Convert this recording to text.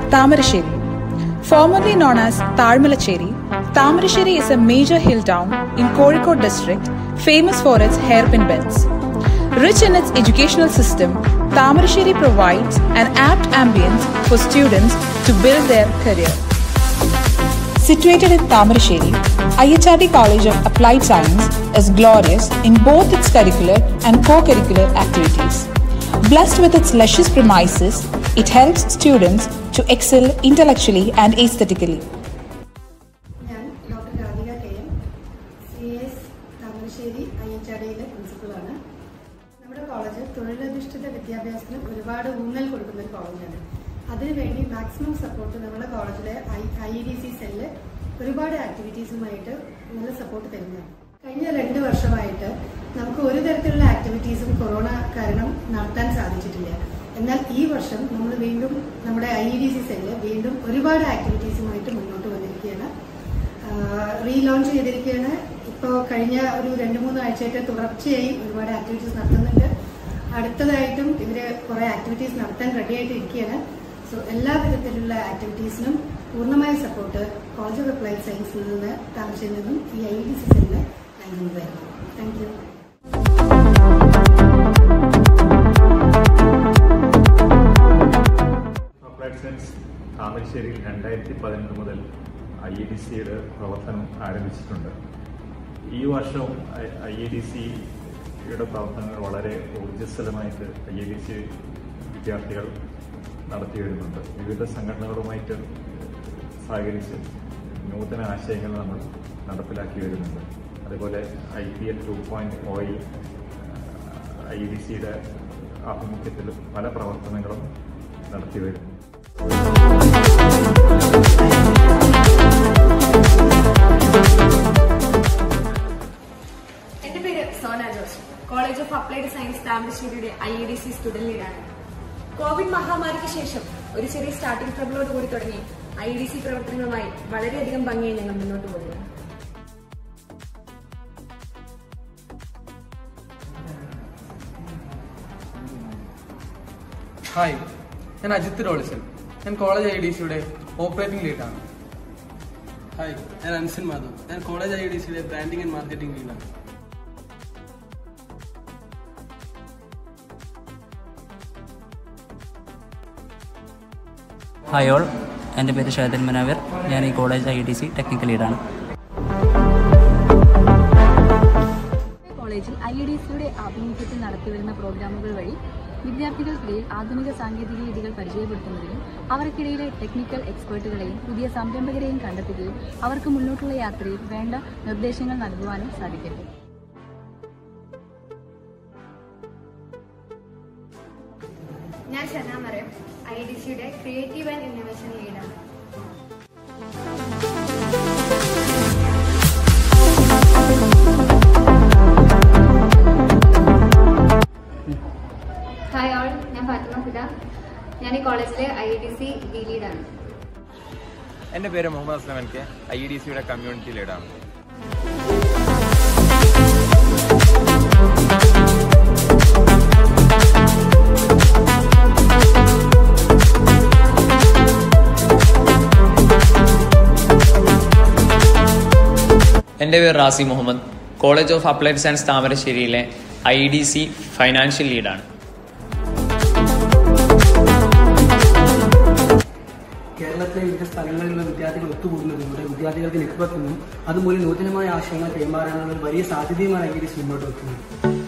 Tamarasheri. Formerly known as Tarmalacheri, Tamarasheri is a major hill town in Kozhikode district famous for its hairpin bends. Rich in its educational system, Tamarasheri provides an apt ambience for students to build their career. Situated in Tamarasheri, IHRD College of Applied Science is glorious in both its curricular and co-curricular activities. Blessed with its luscious premises, it helps students to excel intellectually and aesthetically. ഞാൻ doctor Radhika K M C S Thamarassery I H അടയിലെ പ്രിൻസിപ്പളാണ് നമ്മുടെ college തൊഴിലധിഷ്ഠിത വിദ്യാഭ്യാസത്തിന് ഒരുപാട് ഊന്നൽ കൊടുക്കുന്ന ഒരു കോളേജാണ് അതിനുവേണ്ടി മാക്സിമം സപ്പോർട്ട് നമ്മുടെ കോളേജിലെ I I D C cell ഒരുപാട് ആക്ടിവിറ്റീസുമായിട്ട് നല്ല സപ്പോർട്ട് തരുന്നതാണ് കഴിഞ്ഞ രണ്ട് വർഷമായിട്ട് നമുക്ക് ഒരു തരത്തിലുള്ള ആക്ടിവിറ്റീസും കൊറോണ കാരണം നടത്താൻ സാധിച്ചിട്ടില്ല എന്നാൽ ഈ വർഷം നമ്മൾ വീണ്ടും നമ്മുടെ ഐ ഡി സി സെല്ല് വീണ്ടും ഒരുപാട് ആക്ടിവിറ്റീസുമായിട്ട് മുന്നോട്ട് വന്നിരിക്കുകയാണ് റീലോഞ്ച് ചെയ്തിരിക്കുകയാണ് ഇപ്പോൾ കഴിഞ്ഞ ഒരു രണ്ട് മൂന്ന് ആഴ്ചയായിട്ട് തുടർച്ചയായി ഒരുപാട് ആക്ടിവിറ്റീസ് നടത്തുന്നുണ്ട് അടുത്തതായിട്ടും ഇവര് കുറെ ആക്ടിവിറ്റീസ് നടത്താൻ റെഡി ആയിട്ട് ഇരിക്കുകയാണ് സോ എല്ലാ വിധത്തിലുള്ള ആക്ടിവിറ്റീസിനും പൂർണ്ണമായ സപ്പോർട്ട് കോളേജ് ഓഫ് അപ്ലൈഡ് സയൻസിൽ നിന്ന് താമരശ്ശേരിയിൽ നിന്നും ഈ ഐ ഡി സി സെല്ലിന് നൽകുന്നതായിരുന്നു താങ്ക് യു അപ്ലൈഡ് സയൻസ് താമരശ്ശേരിയിൽ രണ്ടായിരത്തി പതിനൊന്ന് മുതൽ ഐ എ ഡി സിയുടെ പ്രവർത്തനം ആരംഭിച്ചിട്ടുണ്ട് ഈ വർഷവും ഐ എ ഡി സിയുടെ പ്രവർത്തനങ്ങൾ വളരെ ഊർജ്ജസ്വലമായിട്ട് ഐ എ ഡി സി വിദ്യാർത്ഥികൾ നടത്തി വരുന്നുണ്ട് വിവിധ സംഘടനകളുമായിട്ട് സഹകരിച്ച് നൂതന ആശയങ്ങൾ നമ്മൾ നടപ്പിലാക്കി വരുന്നുണ്ട് അതുപോലെ I P L two point ഒയിൽ ഐ ഡി സിയുടെ ആഭിമുഖ്യത്തിൽ പല പ്രവർത്തനങ്ങളും നടത്തി വരുന്നു എന്റെ പേര് Sona Jose college of applied science താമരശ്ശേരിയുടെ I E D C student ലീഡാണ് കോവിഡ് മഹാമാരിക്ക് ശേഷം ഒരു ചെറിയ സ്റ്റാർട്ടിംഗ് ട്രബിളോട് കൂടി തുടങ്ങി ഐ ഡി സി പ്രവർത്തനങ്ങളുമായി വളരെയധികം ഭംഗിയായി ഞങ്ങൾ മുന്നോട്ട് പോകുന്നു ഹായ് ഞാൻ അജിത് റോളിസൻ ഞാൻ കോളേജ് ഐ ഡി സിയുടെ ഓപ്പറേറ്റിംഗ് ലീഡാണ് ഹായ് ഞാൻ അൻസൻ മാധവ് ഞാൻ കോളേജ് ഐ ഡി സിയുടെ ബ്രാൻഡിംഗ് ആൻഡ് മാർക്കറ്റിംഗ് ലീഡാണ് ഹായ് ഓൾ എൻ്റെ പേര് ഷാദൻ മനാവർ ഞാൻ ഈ college I D C technical ലീഡാണ് കോളേജിൽ ഐ ഡി സിയുടെ ആഭിമുഖ്യത്തിൽ നടത്തിവരുന്ന പ്രോഗ്രാമുകൾ വഴി വിദ്യാർത്ഥികൾക്കിടയിൽ ആധുനിക സാങ്കേതിക വിദ്യകൾ പരിചയപ്പെടുത്തുന്നതിനും അവർക്കിടയിലെ ടെക്നിക്കൽ എക്സ്പേർട്ടുകളെയും പുതിയ സംരംഭകരെയും കണ്ടെത്തുകയും അവർക്ക് മുന്നോട്ടുള്ള യാത്രയിൽ വേണ്ട നിർദ്ദേശങ്ങൾ നൽകുവാനും സാധിക്കട്ടെ ഞാൻ ഷന മറിയം ഐ ഡി സിയുടെ ക്രിയേറ്റീവ് ആൻഡ് ഇന്നോവേഷൻ ലീഡാണ് ഹായ് ഓൾ ഞാൻ ഫാത്തിമ ഫിദ ഞാൻ ഈ കോളേജിലെ ഐ ഡി സി ഡി ലീഡാണ് എൻ്റെ പേര് മുഹമ്മദ് അസ്ലം എനിക്ക് ഐ ഡി സിയുടെ കമ്മ്യൂണിറ്റി ലീഡാണ് എൻ്റെ പേര് Razi Muhammad college of applied science താമരശ്ശേരിയിലെ ഐ ഡി സി ഫൈനാൻഷ്യൽ ലീഡാണ് കേരളത്തിലെ വിവിധ സ്ഥലങ്ങളിലുള്ള വിദ്യാർത്ഥികൾ ഒത്തുകൂടുന്നതിലൂടെ വിദ്യാർത്ഥികൾക്ക് നെറ്റ്വർക്കിങ്ങും അതുമൂലം നൂതനമായ ആശയങ്ങൾ കൈമാറാനുള്ള ഒരു വലിയ സാധ്യതയുമാണ് ഐ ഡി സി മുന്നോട്ട് വെക്കുന്നത്